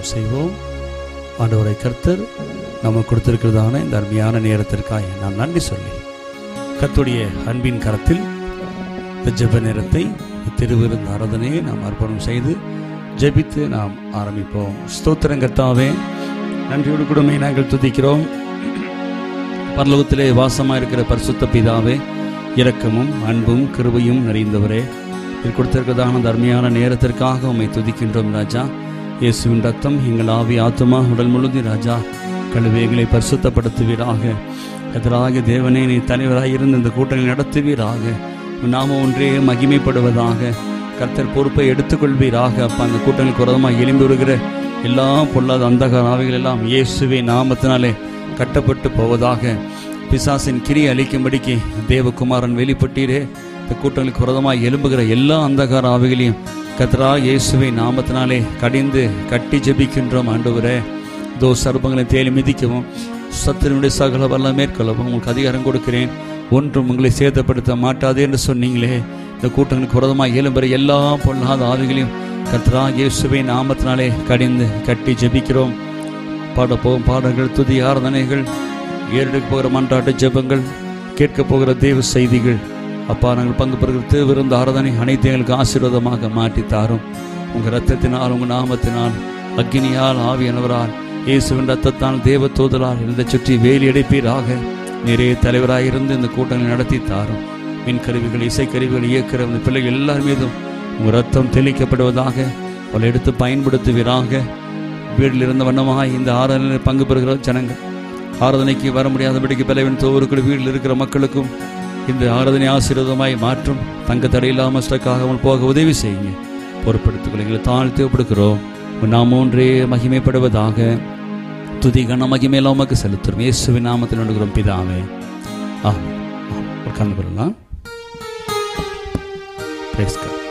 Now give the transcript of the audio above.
ஜெபம் செய்வோம் ஆண்டவரை கர்த்தர் நம்ம கொடுத்திருக்கிறதான இந்த அருமையான நேரத்திற்காக நாம் நன்றி சொல்லி கர்த்தருடைய அன்பின் கரத்தில் இந்த ஜெப நேரத்தை இந்த திருவிருந்த ஆராதனையை நாம் அர்ப்பணம் செய்து ஜெபித்து நாம் ஆரம்பிப்போம் ஸ்தோத்திரம் கர்த்தாவே நன்றியோடு கூடமே நாங்கள் துதிக்கிறோம் பரலோகத்திலே வாசமாக இருக்கிற பரிசுத்த பிதாவே இரக்கமும் அன்பும் கிருபையும் நிறைந்தவரே இது கொடுத்திருக்கிறதான அந்த அருமையான நேரத்திற்காக உம்மை துதிக்கின்றோம் ராஜா இயேசுவின் ரத்தம் எங்கள் ஆவி ஆத்துமா உடல் முழுதி ராஜா கழுவேகளை பரிசுத்தப்படுத்துவீராக எதிராக தேவனே நீ தலைவராக இருந்து இந்த கூட்டங்களை நடத்துவீராக உன் நாம ஒன்றே மகிமைப்படுவதாக கர்த்தர் பொறுப்பை எடுத்துக்கொள்வீராக அப்பா அந்த கூட்டங்களுக்கு உரதமாக எலும்பி விடுகிற எல்லா பொல்லாத அந்தகார ஆவிகள் எல்லாம் இயேசுவே நாமத்தினாலே கட்டப்பட்டு போவதாக பிசாசின் கிரி அளிக்கும்படிக்கு தேவகுமாரன் வெளிப்பட்டீரே இந்த கூட்டங்களுக்கு விரதமாக எழும்புகிற எல்லா அந்தகார ஆவிகளையும் கத்ரா இயேசுவை நாமத்தினாலே கடிந்து கட்டி ஜெபிக்கின்றோம் ஆண்டவரே தோ சர்ப்பங்களை தேலி மிதிக்கவும் சத்திரனுடைய சகல வல்ல மேற்கொள்ளவும் உங்களுக்கு அதிகாரம் கொடுக்கிறேன் ஒன்றும் உங்களை சேதப்படுத்த மாட்டாது என்று சொன்னீங்களே இந்த கூட்டங்களுக்கு விரதமாக எழும்புகிற எல்லா பொல்லாத ஆவிகளையும் கத்ரா இயேசுவை நாமத்தினாலே கடிந்து கட்டி ஜெபிக்கிறோம் பாட போகும் பாடல்கள் துதி ஆராதனைகள் ஏறெடுக்க போகிற மன்றாட்டு ஜெபங்கள் கேட்க போகிற தேவ செய்திகள் அப்பா நாங்கள் பங்கு பெறுகிற தேவிருந்த ஆராதனை அனைத்து எங்களுக்கு ஆசீர்வாதமாக மாற்றி தாரும் உங்கள் ரத்தத்தினால் உங்கள் நாமத்தினால் அக்னியால் ஆவியானவரால் இயேசுவின் ரத்தத்தால் தேவ தூதலால் இதை சுற்றி வேலி அடைப்பீராக நிறைய தலைவராக இருந்து இந்த கூட்டங்களை நடத்தி தாரும் மின் கருவிகள் இசைக்கருவிகள் இயக்கிற இந்த பிள்ளைகள் எல்லார் மீதும் உங்கள் ரத்தம் தெளிக்கப்படுவதாக அவளை எடுத்து பயன்படுத்துவீராக வீட்டில் இருந்த வண்ணமாக இந்த ஆராதனையில் பங்கு பெறுகிற ஜனங்கள் ஆராதனைக்கு வர முடியாதபடிக்கு பலவின் தோவருக்குள் வீட்டில் இருக்கிற மக்களுக்கும் இந்த ஆராதனை ஆசீர்வாதமாய் மாற்றும் தங்க தடையில்லாமல் ஸ்டக்காகாமல் போக உதவி செய்யுங்க பொறுப்படுத்திக் எங்களை தாழ்த்தி ஒப்படுக்கிறோம் நாம் ஒன்றே மகிமைப்படுவதாக துதி கன மகிமையெல்லாம் உமக்கு செலுத்துறோம் இயேசுவின் நாமத்தில் நடுகிறோம் பிதாவே ஆ உட்கார்ந்து கொள்ளலாம் Praise God.